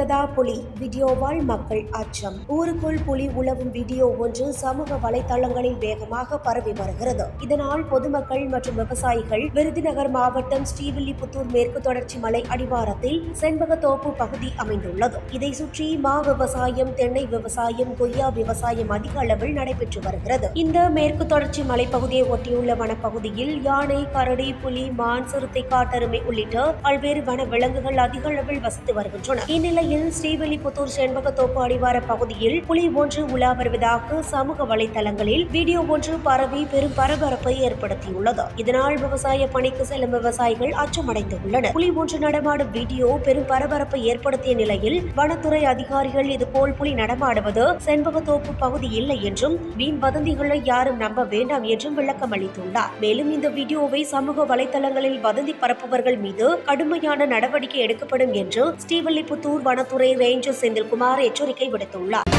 வருகிறதா புலி வீடியோவால் மக்கள் அச்சம் ஊருக்குள் புலி உலவும் வீடியோ ஒன்று சமூக வலைதளங்களில் வேகமாக பரவி வருகிறது இதனால் பொதுமக்கள் மற்றும் விவசாயிகள் விருதுநகர் மாவட்டம் ஸ்ரீவில்லிபுத்தூர் மேற்கு தொடர்ச்சி மலை அடிவாரத்தில் செண்பகத்தோப்பு பகுதி அமைந்துள்ளது இதை சுற்றி மா விவசாயம் தென்னை விவசாயம் கொய்யா விவசாயம் அதிக அளவில் நடைபெற்று வருகிறது இந்த மேற்கு தொடர்ச்சி மலைப்பகுதியை ஒட்டியுள்ள வனப்பகுதியில் யானை கரடி புலி மான் சிறுத்தை காட்டெருமை உள்ளிட்ட பல்வேறு வன விலங்குகள் அதிக அளவில் வசித்து வருகின்றன இந்நிலையில் ஸ்ரீவில்லிபுத்தூர் செண்பகத்தோப்பு அடிவார பகுதியில் புலி ஒன்று உலா வருவதாக சமூக வலைதளங்களில் வீடியோ ஒன்று பரவி பெரும் பரபரப்பை ஏற்படுத்தியுள்ளது இதனால் விவசாய பணிக்கு செல்லும் விவசாயிகள் அச்சமடைந்துள்ளனர் புலி ஒன்று நடமாடும் வீடியோ பெரும் பரபரப்பை ஏற்படுத்திய நிலையில் வனத்துறை அதிகாரிகள் இதுபோல் புலி நடமாடுவது செண்பகத்தோப்பு பகுதி இல்லை என்றும் வீண் வதந்திகளை யாரும் நம்ப வேண்டாம் என்றும் விளக்கம் அளித்துள்ளார் மேலும் இந்த வீடியோவை சமூக வலைதளங்களில் வதந்தி பரப்புவர்கள் மீது கடுமையான நடவடிக்கை எடுக்கப்படும் என்று ஸ்ரீவில்லிபுத்தூர் வனத்துறை ரேஞ்சர் செந்தில்குமார் எச்சரிக்கை விடுத்துள்ளார்